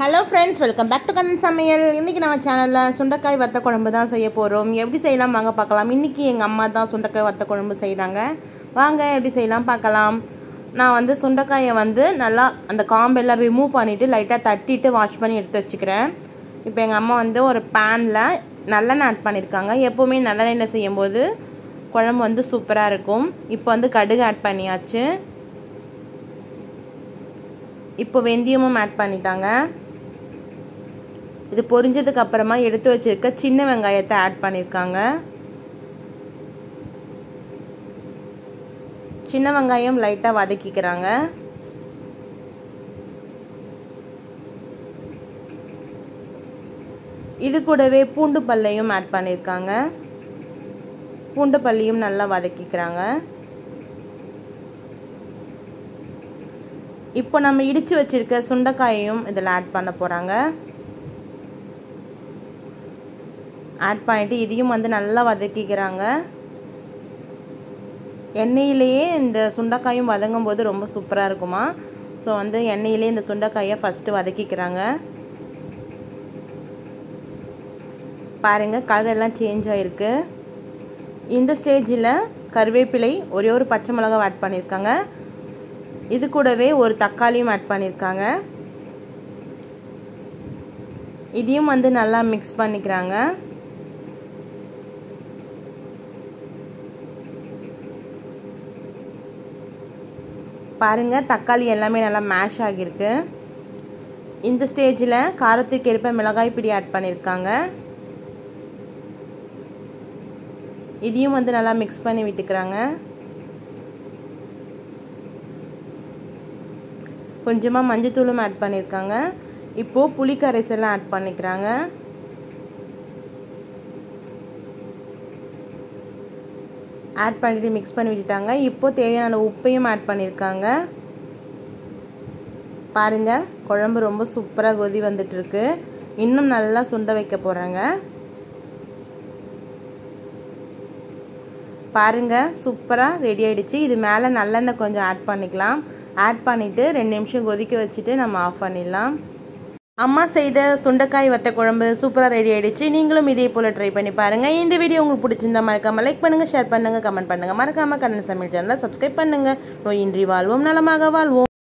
hello friends welcome back to Kannan சமையல் இன்றைக்கி நம்ம சேனலில் சுண்டைக்காய் வத்த குழம்பு தான் செய்ய போகிறோம் எப்படி செய்யலாம் வாங்க பார்க்கலாம் இன்றைக்கி எங்கள் அம்மா தான் சுண்டைக்காய் வத்த குழம்பு செய்கிறாங்க வாங்க எப்படி செய்யலாம் பார்க்கலாம் நான் வந்து சுண்டைக்காயை வந்து நல்லா அந்த காம்பெல்லாம் ரிமூவ் பண்ணிவிட்டு லைட்டாக தட்டிட்டு வாஷ் பண்ணி எடுத்து வச்சுக்கிறேன் இப்போ எங்கள் அம்மா வந்து ஒரு பேனில் நல்லெண்ணெய் ஆட் பண்ணியிருக்காங்க எப்போவுமே நல்லெண்ணெயில் செய்யும்போது குழம்பு வந்து சூப்பராக இருக்கும் இப்போ வந்து கடுகு ஆட் பண்ணியாச்சு இப்போ வெந்தயமும் ஆட் பண்ணிட்டாங்க இது பொரிஞ்சதுக்கு அப்புறமா எடுத்து வச்சிருக்க சின்ன வெங்காயத்தை ஆட் பண்ணியிருக்காங்க சின்ன வெங்காயம் லைட்டாக வதக்கிக்கிறாங்க இது கூடவே பூண்டு பல்லையும் ஆட் பண்ணியிருக்காங்க பூண்டு பல்லியும் நல்லா வதக்கிக்கிறாங்க இப்போ நம்ம இடித்து வச்சிருக்க சுண்டைக்காயையும் இதில் ஆட் பண்ண போகிறாங்க ஆட் பண்ணிவிட்டு இதையும் வந்து நல்லா வதக்கிக்கிறாங்க எண்ணெயிலேயே இந்த சுண்டைக்காயும் வதங்கும் போது ரொம்ப சூப்பராக இருக்குமா ஸோ வந்து எண்ணெயிலே இந்த சுண்டைக்காயை ஃபஸ்ட்டு வதக்கிக்கிறாங்க பாருங்கள் கலர் எல்லாம் சேஞ்ச் ஆகிருக்கு இந்த ஸ்டேஜில் கருவேப்பிலை ஒரே ஒரு பச்சை மிளகாய் ஆட் பண்ணியிருக்காங்க இது கூடவே ஒரு தக்காளியும் ஆட் பண்ணியிருக்காங்க இதையும் வந்து நல்லா மிக்ஸ் பண்ணிக்கிறாங்க பாருங்கள் தக்காளி எல்லாமே நல்லா மேஷ் ஆகியிருக்கு இந்த ஸ்டேஜில் காரத்துக்கு ஏற்ப மிளகாய் பிடி ஆட் பண்ணியிருக்காங்க இதையும் வந்து நல்லா மிக்ஸ் பண்ணி விட்டுக்கிறாங்க கொஞ்சமாக மஞ்சத்தூளும் ஆட் பண்ணியிருக்காங்க இப்போது புளி கரைசெல்லாம் ஆட் பண்ணிக்கிறாங்க ஆட் பண்ணிட்டு மிக்ஸ் பண்ணி விட்டுட்டாங்க இப்போது தேவையான உப்பையும் ஆட் பண்ணியிருக்காங்க பாருங்கள் குழம்பு ரொம்ப சூப்பராக கொதி வந்துட்டுருக்கு இன்னும் நல்லா சுண்ட வைக்க போகிறாங்க பாருங்கள் சூப்பராக ரெடி ஆகிடுச்சு இது மேலே நல்லெண்ணெய் கொஞ்சம் ஆட் பண்ணிக்கலாம் ஆட் பண்ணிவிட்டு ரெண்டு நிமிஷம் கொதிக்க வச்சுட்டு நம்ம ஆஃப் பண்ணிடலாம் அம்மா செய்த சுண்டைக்காய் வத்த குழம்பு சூப்பராக ரெடி ஆகிடுச்சு நீங்களும் இதே போல் ட்ரை பண்ணி பாருங்கள் இந்த வீடியோ உங்களுக்கு பிடிச்சிருந்தா மறக்காமல் லைக் பண்ணுங்கள் ஷேர் பண்ணுங்கள் கமெண்ட் பண்ணுங்கள் மறக்காமல் கண்ணன் சமையல் சேனலை சப்ஸ்கிரைப் பண்ணுங்கள் நோயின்றி வாழ்வோம் நலமாக வாழ்வோம்